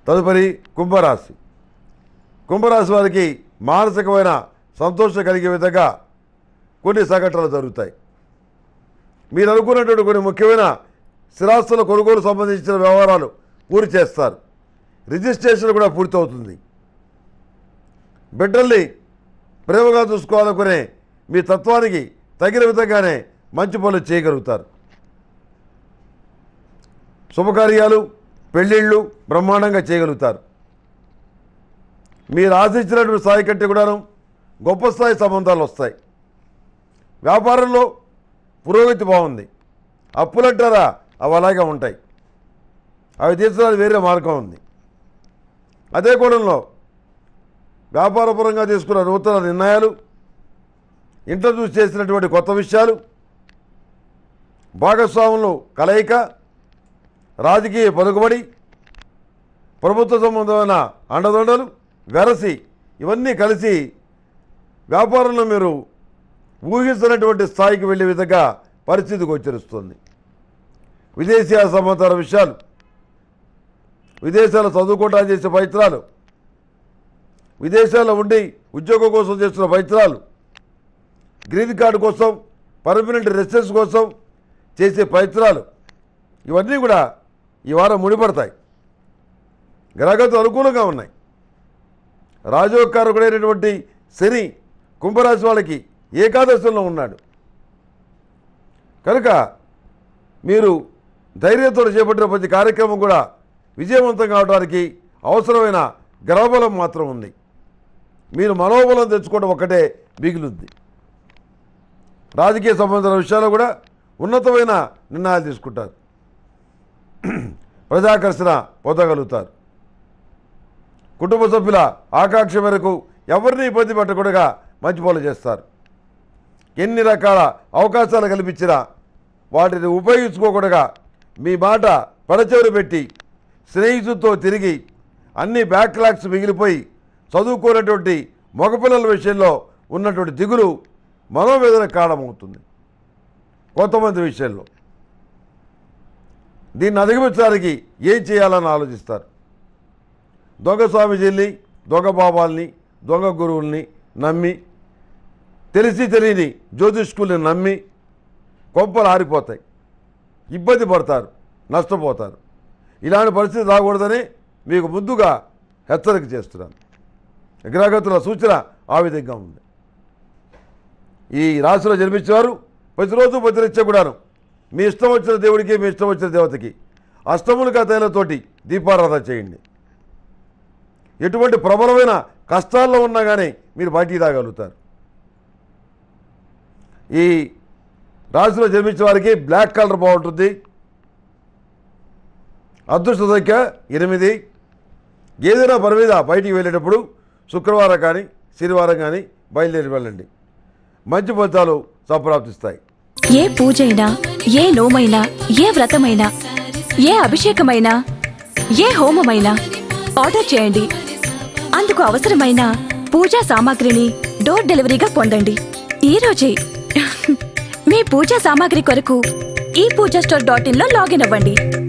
తదుపరి కుంభరాశి కుంభరాశి వారికి మానసికమైన సంతోషం కలిగే విధంగా కొన్ని సంఘటనలు జరుగుతాయి మీరు అనుకున్నటువంటి కొన్ని ముఖ్యమైన స్థిరాస్తుల కొనుగోలు సంబంధించిన వ్యవహారాలు పూర్తి చేస్తారు రిజిస్ట్రేషన్ కూడా పూర్తవుతుంది బిడ్డల్ని ప్రేమగా చూసుకోవాలనుకునే మీ తత్వానికి తగిన విధంగానే మంచి పనులు చేయగలుగుతారు శుభకార్యాలు పెళ్ళిళ్ళు బ్రహ్మాండంగా చేయగలుగుతారు మీరు ఆశించినటువంటి స్థాయి కంటే కూడాను గొప్ప స్థాయి సంబంధాలు వస్తాయి వ్యాపారంలో పురోగతి బాగుంది అప్పులంటారా అవి అలాగే ఉంటాయి అవి తీర్చడానికి వేరే మార్గం ఉంది అదే కోణంలో వ్యాపారపరంగా తీసుకున్న నూతన నిర్ణయాలు ఇంట్రడ్యూస్ చేసినటువంటి కొత్త విషయాలు భాగస్వాములు కలయిక రాజకీయ పలుకుబడి ప్రభుత్వ సంబంధమైన అండదండలు వెరసి ఇవన్నీ కలిసి వ్యాపారంలో మీరు ఊహిస్తున్నటువంటి స్థాయికి వెళ్ళే విధంగా పరిస్థితి గోచరిస్తుంది విదేశీయ సమాచార విషయాలు విదేశాల్లో చదువుకోవడానికి చేసే ప్రయత్నాలు విదేశాల్లో ఉండి ఉద్యోగం కోసం చేస్తున్న ప్రయత్నాలు గ్రీన్ కార్డు కోసం పర్మనెంట్ రెసిడెన్స్ కోసం చేసే ప్రయత్నాలు ఇవన్నీ కూడా ఈ వారం ముడిపడతాయి గ్రహగతులు అనుకూలంగా ఉన్నాయి రాజోకారకుడైనటువంటి శని కుంభరాశి వాళ్ళకి ఏకాదశంలో ఉన్నాడు కనుక మీరు ధైర్యంతో చేపట్టిన ప్రతి కార్యక్రమం కూడా విజయవంతం కావడానికి అవసరమైన గ్రహబలం మాత్రం ఉంది మీరు మనోబలం తెచ్చుకోవడం ఒక్కటే మిగిలింది రాజకీయ సంబంధించిన విషయాల్లో కూడా ఉన్నతమైన నిర్ణయాలు తీసుకుంటారు ప్రజాకర్షణ పొందగలుగుతారు కుటుంబ సభ్యుల ఆకాంక్ష మేరకు ఎవరిని ఇబ్బంది పెట్టకుండా మంచి పనులు చేస్తారు ఎన్ని రకాల అవకాశాలు కల్పించినా వాటిని ఉపయోగించుకోకుండా మీ మాట పరచెవులు పెట్టి స్నేహితులతో తిరిగి అన్ని బ్యాక్లాగ్స్ మిగిలిపోయి చదువుకోనటువంటి మగపిల్లల విషయంలో ఉన్నటువంటి దిగులు మనోవేదన కారణమవుతుంది కొంతమంది విషయంలో దీన్ని అధిగమించడానికి ఏం చేయాలని ఆలోచిస్తారు దొంగ స్వామీజీల్ని దొంగ బాబాల్ని దొంగ గురువుల్ని నమ్మి తెలిసి తెలియని జ్యోతిష్కుల్ని నమ్మి కొంపలు ఆరిపోతాయి ఇబ్బంది పడతారు నష్టపోతారు ఇలాంటి పరిస్థితి రాకూడదని మీకు ముందుగా హెచ్చరిక చేస్తున్నాను గ్రహగతుల సూచన ఆ విధంగా ఉంది ఈ రాశిలో జన్మించేవారు ప్రతిరోజు ప్రతినిత్యం కూడాను మీ ఇష్టం వచ్చిన దేవుడికి మీ ఇష్టం వచ్చిన దేవతకి అష్టములుగా తైలతోటి దీపారాధన చేయండి ఎటువంటి ప్రబలమైన కష్టాల్లో ఉన్నా కానీ మీరు బయటికి రాగలుగుతారు ఈ రాశిలో జన్మించిన వారికి బ్లాక్ కలర్ బాగుంటుంది అదృష్ట సంఖ్య ఎనిమిది ఏదైనా పని మీద బయటికి వెళ్ళేటప్పుడు శుక్రవారం కానీ శనివారం కానీ బయలుదేరి వెళ్ళండి మంచి ఫలితాలు సంప్రాప్తిస్తాయి ఏ పూజైనా ఏ నోమైనా ఏ వ్రతమైనా ఏ అభిషేకమైనా ఏ హోమమైనా ఆర్డర్ చేయండి అందుకు అవసరమైన పూజా సామాగ్రిని డోర్ డెలివరీగా పొందండి ఈ రోజే మీ పూజా సామాగ్రి కొరకు ఈ పూజా స్టోర్ డాట్ ఇన్ లో లాగిన్ అవ్వండి